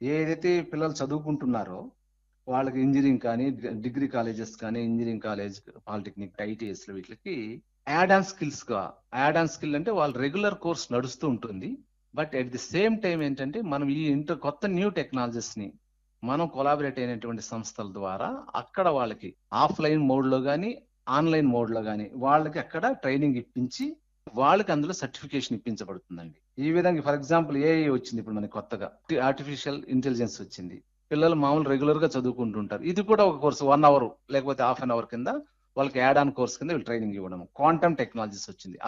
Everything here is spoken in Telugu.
ఏదైతే పిల్లలు చదువుకుంటున్నారో వాళ్ళకి ఇంజనీరింగ్ కానీ డిగ్రీ కాలేజెస్ కానీ ఇంజనీరింగ్ కాలేజ్ పాలిటెక్నిక్ ఐటీఎస్ వీటికి యాడ్ ఆన్ స్కిల్స్ గా యాడ్ ఆన్ స్కిల్ అంటే వాళ్ళ రెగ్యులర్ కోర్స్ నడుస్తూ ఉంటుంది but at the same time ఏంటంటే మనం ఈ ఇంటర్ కొత్త న్యూ టెక్నాలజీస్ ని మనం కొలాబరేట్ అయినటువంటి సంస్థల ద్వారా అక్కడ వాళ్ళకి ఆఫ్లైన్ మోడ్ లో కానీ ఆన్లైన్ మోడ్ లో కానీ వాళ్ళకి అక్కడ ట్రైనింగ్ ఇప్పించి వాళ్ళకి అందులో సర్టిఫికేషన్ ఇప్పించబడుతుందండి ఈ విధంగా ఫర్ ఎగ్జాంపుల్ ఏఐ వచ్చింది ఇప్పుడు మనకి కొత్తగా ఆర్టిఫిషియల్ ఇంటెలిజెన్స్ వచ్చింది పిల్లలు మామూలు రెగ్యులర్ గా చదువుకుంటుంటారు ఇది కూడా ఒక కోర్సు వన్ అవర్ లేకపోతే హాఫ్ అన్ అవర్ కింద వాళ్ళకి యాడ్ ఆన్ కోర్స్ కింద వీళ్ళు ట్రైనింగ్ ఇవ్వడం క్వాంటమ్ టెక్నాలజీస్ వచ్చింది